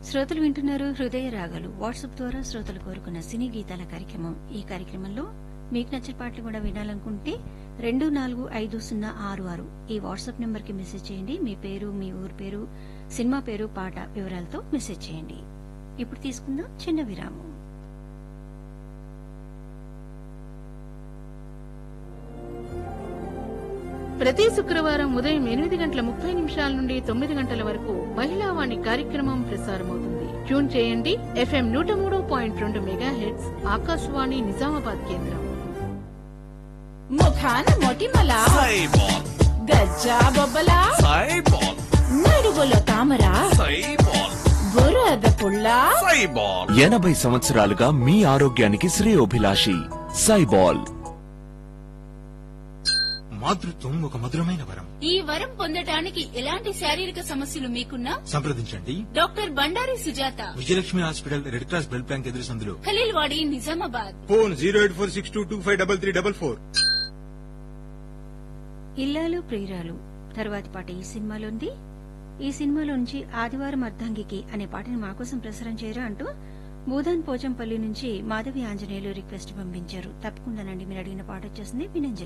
శ్రోతలు వింటున్నారు హృదయ రాగాలు వాట్సాప్ ద్వారా శ్రోతలు కోరుకున్న సినీ గీతాల కార్యక్రమం ఈ కార్యక్రమంలో మీకు నచ్చిన పాటలు కూడా వినాలనుకుంటే రెండు నాలుగు ఐదు సున్నా ఆరు ఆరు ఈ వాట్సాప్ నెంబర్ కి మెసేజ్ చేయండి మీ పేరు మీ ఊరు పేరు సినిమా పేరు పాట వివరాలతో మెసేజ్ చేయండి ఇప్పుడు తీసుకుందాం చిన్న విరామం ప్రతి శుక్రవారం ఉదయం ఎనిమిది గంటల ముప్పై నిమిషాల నుండి తొమ్మిది గంటల వరకు మహిళా వాణి కార్యక్రమం ప్రసారమవుతుంది ట్యూన్ చేయండి ఎఫ్ఎం నూట మూడు పాయింట్ రెండు మెగా హెడ్స్ ఆకాశవాణి నిజామాబాద్ కేంద్రం ముఖాన మొటిమల సైబాల్ గజ్జా బొబ్బల సైబాల్ నడుగులో తామర సైబాల్ బురద పుల్ల సైబాల్ ఎనభై సంవత్సరాలుగా మీ ఆరోగ్యానికి శ్రేయోభిలాషి సైబాల్ మాతృత్వం ఒక మధురమైన వరం ఈ వరం పొందటానికి ఎలాంటి శారీరక సమస్యలు మీకున్నా సంప్రదించండి doctor Bandari Sujatha Vijayalakshmi hospital red cross blood bank ఎదురు సందులో Khaleelwadi Nizamabad phone zero eight four six two two five double three double four ఇల్లాలు ప్రియురాలు తర్వాతి పాట ఈ సినిమాలోంది ఈ సినిమాలో నుంచి ఆదివారం అర్ధాంగికి అనే పాటని మాకోసం ప్రసారం చేయరా అంటూ భూదాన్ పోచంపల్లి నుంచి మాధవి ఆంజనేయులు రిక్వెస్ట్ పంపించారు తప్పకుండానండి మీరు అడిగిన పాట వచ్చేసింది వినంజయ్